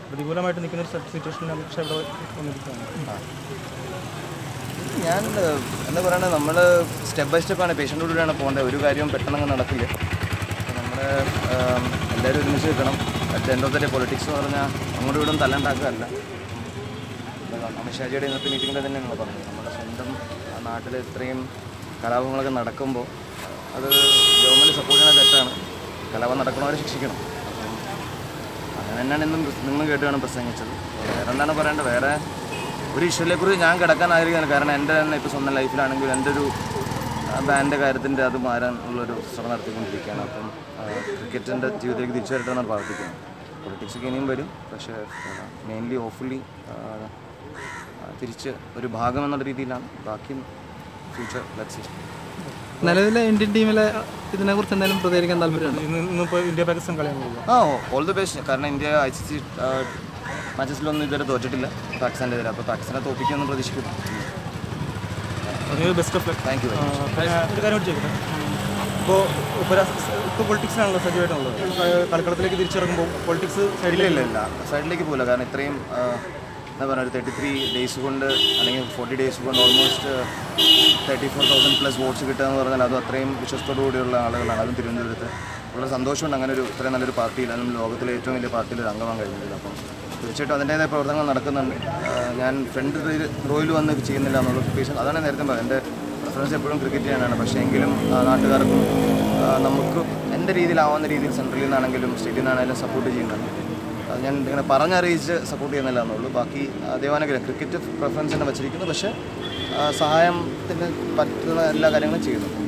പ്രതികൂലമായിട്ട് നിൽക്കുന്ന ഒരു സിറ്റുവേഷനിൽ അമിത്ഷാ ഇവിടെ വന്നിരിക്കുകയാണ് ഞാൻ ഏഹ്, എന്താ പറയണത് നമ്മൾ സ്റ്റെപ്പ് ബൈ സ്റ്റെപ്പാണ് പേഷ്യൻ്റോടുകൂടിയാണ് പോകേണ്ടത് ഒരു കാര്യവും പെട്ടെന്ന് നടക്കില്ല നമ്മൾ എല്ലാവരും ഒരുമിച്ച് നിൽക്കണം at end of the day politics എന്ന് പറഞ്ഞാൽ അങ്ങോട്ടും ഇവിടും തല്ലുണ്ടാക്കുകയല്ല അമിത്ഷാജിയുടെ ഇന്നത്തെ മീറ്റിങ്ങിൽ തന്നെ നിങ്ങൾ പറഞ്ഞത് നമ്മുടെ സ്വന്തം നാട്ടിൽ ഇത്രയും കലാപങ്ങളൊക്കെ നടക്കുമ്പോൾ അത് ഗവൺമെൻറ് സപ്പോർട്ട് ചെയ്യുന്ന തെറ്റാണ് കലാപം നടക്കണവരെ ശിക്ഷിക്കണം അപ്പം അങ്ങനെ തന്നെയാണ് ഇന്നും നിങ്ങൾ കേട്ടുകയാണ് പ്രസംഗിച്ചത് വേറെ എന്താണ് പറയേണ്ടത് വേറെ ഒരു ഇഷ്യൂവിനെക്കുറിച്ച് ഞാൻ കിടക്കാൻ ആഗ്രഹിക്കുന്നത് കാരണം എൻ്റെ തന്നെ ഇപ്പോൾ സ്വന്തം ലൈഫിലാണെങ്കിൽ എൻ്റെ ഒരു ബാൻഡ് കാര്യത്തിൻ്റെ അത് മാറാൻ ഉള്ളൊരു ശ്രമം നടത്തിക്കൊണ്ടിരിക്കുകയാണ് അപ്പം ക്രിക്കറ്റിൻ്റെ ജീവിതത്തിലേക്ക് തിരിച്ചു വരട്ടെ എന്നാണ് പ്രാർത്ഥിക്കുന്നത് പൊളിറ്റിക്സൊക്കെ ഇനിയും വരും പക്ഷേ മെയിൻലി ഹോപ്പ്ഫുള്ളി തിരിച്ച് ഒരു ഭാഗം എന്നുള്ള രീതിയിലാണ് ബാക്കിയും ഫ്യൂച്ചർ ലെറ്റ്സ് നിലവിലെ ഇന്ത്യൻ ടീമിലെ ഇതിനെക്കുറിച്ച് എന്തെങ്കിലും പ്രതികരിക്കാൻ താല്പര്യമുണ്ടോ ഇന്ന് ഇന്നിപ്പോൾ ഇന്ത്യ പാകിസ്ഥാൻ കളിയാണ് പോകുക ആ ഓൾ ദി ബെസ്റ്റ് കാരണം ഇന്ത്യ ഐ സി സി മാച്ചസിലൊന്നും ഇതുവരെ തോറ്റിട്ടില്ല പാകിസ്ഥാൻ്റെ എതിരെ അപ്പോൾ പാകിസ്ഥാനെ തോൽപ്പിക്കുമെന്ന് പ്രതീക്ഷിക്കുന്നു അതിന് best of luck thank you ഒരു കാര്യം കൂടി ചോദിക്കട്ടെ ഇപ്പോൾ ഇപ്പോൾ ഇപ്പോൾ പൊളിറ്റിക്സിനാണല്ലോ സജീവമായിട്ടുള്ളത് കളിക്കളത്തിലേക്ക് തിരിച്ചിറങ്ങുമ്പോൾ പൊളിറ്റിക്സ് ഇല്ല സൈഡിലേക്ക് ഇല്ല ഇല്ല സൈഡിലേക്ക് പോകില്ല കാരണം ഇത്രയും ആ, എന്താ പറയുക ഒരു തേർട്ടി ത്രീ ഡേയ്സ് കൊണ്ട് അല്ലെങ്കിൽ ഫോർട്ടി ഡേയ്സ് കൊണ്ട് almost thirty four thousand plus votes കിട്ടുക എന്ന് പറഞ്ഞാൽ അത് അത്രയും വിശ്വസ്തോടു കൂടിയുള്ള ആളുകളാണ് അതും തിരുവനന്തപുരത്ത് വളരെ സന്തോഷമുണ്ട് അങ്ങനെ ഒരു ഇത്രയും നല്ലൊരു പാർട്ടിയിൽ അതും ലോകത്തിലെ ഏറ്റവും വലിയ പാർട്ടിയിൽ ഒരു അംഗമാകാൻ കഴിഞ്ഞില്ല അപ്പം തീർച്ചയായിട്ടും അതിൻ്റേതായ പ്രവർത്തനങ്ങൾ നടക്കുന്നുണ്ട് ആ, ഞാൻ ഫ്രണ്ട് റോയിൽ വന്ന് ചെയ്യുന്നില്ല എന്നുള്ള പേഷൻ അതാണ് നേരത്തെ പറഞ്ഞത് എൻ്റെ പ്രിഫറൻസ് എപ്പോഴും ക്രിക്കറ്റ് ചെയ്യാനാണ് പക്ഷേ എങ്കിലും ആ, നാട്ടുകാർക്കും ആ, നമുക്ക് എൻ്റെ രീതിയിലാവുന്ന രീതിയിൽ സെൻട്രലിൽ നിന്നാണെങ്കിലും സ്റ്റേറ്റിൽ നിന്നാണെങ്കിലും സപ്പോർട്ട് ചെയ്യുന്നുണ്ട് അത് ഞാൻ ഇങ്ങനെ പറഞ്ഞറിയിച്ച് സപ്പോർട്ട് ചെയ്യുന്നില്ല എന്നുള്ളൂ ബാക്കി ദേവാനുഗ്രഹം ക്രിക്കറ്റ് പ്രിഫറൻസ് തന്നെ വച്ചിരിക്കുന്നു പക്ഷേ ആ, സഹായത്തിന് പറ്റുന്ന എല്ലാ കാര്യങ്ങളും ചെയ്യുന്നു